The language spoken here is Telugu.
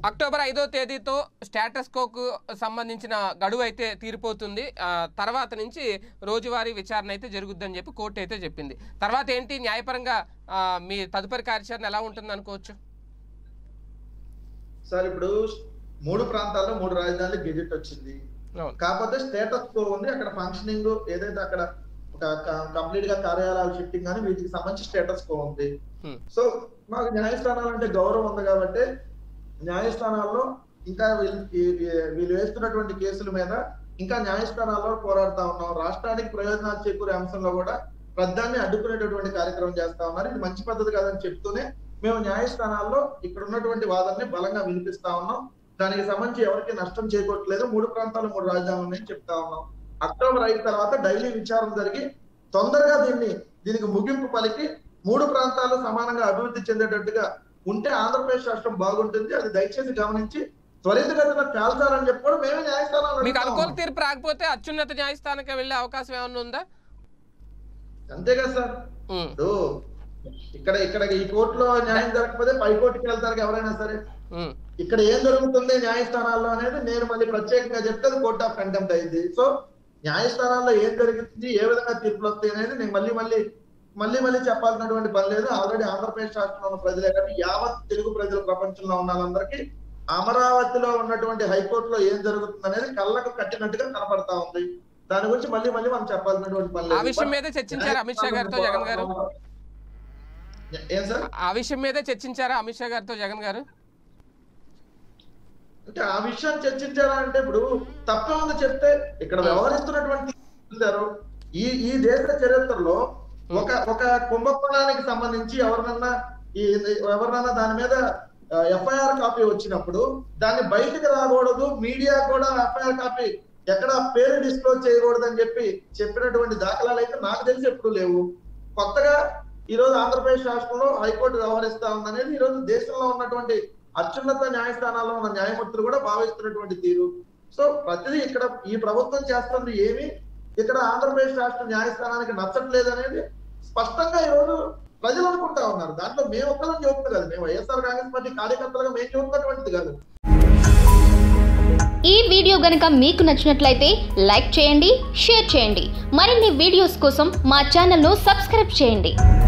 అక్టోబర్ ఐదో తేదీతో స్టేటస్ కోకు సంబంధించిన గడువు అయితే తీరిపోతుంది ఆ, తర్వాత నుంచి రోజువారీ విచారణ అయితే జరుగుద్దని చెప్పి కోర్టు అయితే చెప్పింది తర్వాత ఏంటి న్యాయపరంగా ఆ, మీ తదుపరి కార్యాచరణ ఎలా ఉంటుంది అనుకోవచ్చు సార్ ఇప్పుడు మూడు ప్రాంతాల్లో మూడు రాజధానులు గెజెట్ వచ్చింది అవును కాకపోతే స్టేటస్ కో ఉంది అక్కడ ఫంక్షనింగ్ ఏదైతే అక్కడ ఒక కంప్లీట్ గా కార్యాలయాలు షిఫ్టింగ్ కానీ వీటికి సంబంధించి స్టేటస్ కో ఉంది Hmm. సో మాకు న్యాయస్థానాలు అంటే గౌరవం ఉంది కాబట్టి న్యాయస్థానాల్లో ఇంకా వీళ్ళు ఈ- ఈ- వీళ్ళు వేస్తున్నటువంటి కేసుల మీద ఇంకా న్యాయస్థానాల్లో పోరాడుతా ఉన్నాం రాష్ట్రానికి ప్రయోజనాలు చేకూరే అంశంలో కూడా ప్రధాన్ని అడ్డుకునేటటువంటి కార్యక్రమం చేస్తా ఉన్నారు ఇది మంచి పద్ధతి కాదని చెప్తూనే మేము న్యాయస్థానాల్లో ఇక్కడ ఉన్నటువంటి వాదనని బలంగా వినిపిస్తా ఉన్నాం దానికి సంబంధించి ఎవరికి నష్టం చేకూరట్లేదు మూడు ప్రాంతాలు మూడు రాజధానులు ఉన్నాయని చెప్తా ఉన్నాం అక్టోబర్ ఐదు తర్వాత డైలీ విచారణ జరిగి తొందరగా దీన్ని దీనికి ముగింపు పలికి మూడు ప్రాంతాలు సమానంగా అభివృద్ధి చెందేటట్టుగా ఉంటే ఆంధ్రప్రదేశ్ రాష్ట్రం బాగుంటుంది అది దయచేసి గమనించి త్వరితగతిన తేల్చాలని చెప్పి కూడా మేమే న్యాయస్థానాలు మీకు అడుగుతా అనుకూల ఉన్నాం. తీర్పు రాకపోతే అత్యున్నత న్యాయస్థానానికి వెళ్ళే అవకాశం ఏమైనా ఉందా అంతే కదా సార్ ఉమ్, ఇప్పుడు ఇక్కడ ఇక్కడ ఈ కోర్టులో న్యాయం జరగకపోతే పై కోర్టుకి వెళ్తారు ఎవరైనా సరే ఉమ్, ఇక్కడ ఏం జరుగుతుంది న్యాయస్థానాల్లో అనేది నేను మళ్ళీ ప్రత్యేకంగా చెప్తే అది కోర్ట్ ఆఫ్ కంటెంప్ట్ అయింది సో న్యాయస్థానాల్లో ఏం జరుగుతుంది ఏ విధంగా తీర్పులు వస్తాయి అనేది నేను మళ్ళీ మళ్ళీ మళ్ళీ మళ్ళీ చెప్పాల్సినటువంటి పని లేదు ఆల్రెడీ ఆంధ్రప్రదేశ్ రాష్ట్రంలో ఉన్న ప్రజలే కానీ యావత్ తెలుగు ప్రజలు ప్రపంచంలో ఉన్న వాళ్ళందరికీ అమరావతిలో ఉన్నటువంటి హైకోర్టులో ఏం జరుగుతుంది అనేది కళ్ళకు కట్టినట్టుగా కనపడతా ఉంది దాని గురించి మళ్ళీ మళ్ళీ మనం చెప్పాల్సినటువంటి పని ఆ లేదు విషయం మీదే చర్చించారు అమిత్ షా గారితో జగన్ గారు ఏం సార్ ఆ విషయం మీదే చర్చించారా అమిత్ షా గారితో జగన్ గారు అంటే ఆ విషయం చర్చించారా అంటే ఇప్పుడు తప్పే ఉంది చెప్తే ఇక్కడ వ్యవహరిస్తున్నటువంటి చూశారు ఈ ఈ దేశ చరిత్రలో ఒక ఒక కుంభకోణానికి సంబంధించి ఎవరినన్నా ఈ ఎవరినన్నా దాని మీద ఎఫ్ఐఆర్ కాపీ వచ్చినప్పుడు దాన్ని బయటకు రాకూడదు మీడియా కూడా ఎఫ్ఐఆర్ కాపీ ఎక్కడ పేరు డిస్క్లోజ్ చేయకూడదు అని చెప్పి చెప్పినటువంటి దాఖలాలు అయితే నాకు తెలిసి ఎప్పుడు లేవు కొత్తగా ఈ రోజు ఆంధ్రప్రదేశ్ రాష్ట్రంలో హైకోర్టు వ్యవహరిస్తా ఉందనేది ఈ రోజు దేశంలో ఉన్నటువంటి అత్యున్నత న్యాయస్థానాల్లో ఉన్న న్యాయమూర్తులు కూడా భావిస్తున్నటువంటి తీరు సో ప్రతిదీ ఇక్కడ ఈ ప్రభుత్వం చేస్తుంది ఏమి ఇక్కడ ఆంధ్రప్రదేశ్ రాష్ట్ర న్యాయస్థానానికి నచ్చట్లేదు అనేది స్పష్టంగా ఈ రోజు ప్రజలు అనుకుంటా ఉన్నారు దాంట్లో మేము ఒక్కరం చెబుతుంది కాదు మేము వైఎస్ఆర్ కాంగ్రెస్ పార్టీ కార్యకర్తలుగా మేము చెబుతున్నటువంటిది కాదు ఈ వీడియో గనుక మీకు నచ్చినట్లయితే లైక్ చేయండి షేర్ చేయండి మరిన్ని వీడియోస్ కోసం మా ఛానల్ను సబ్స్క్రైబ్ చేయండి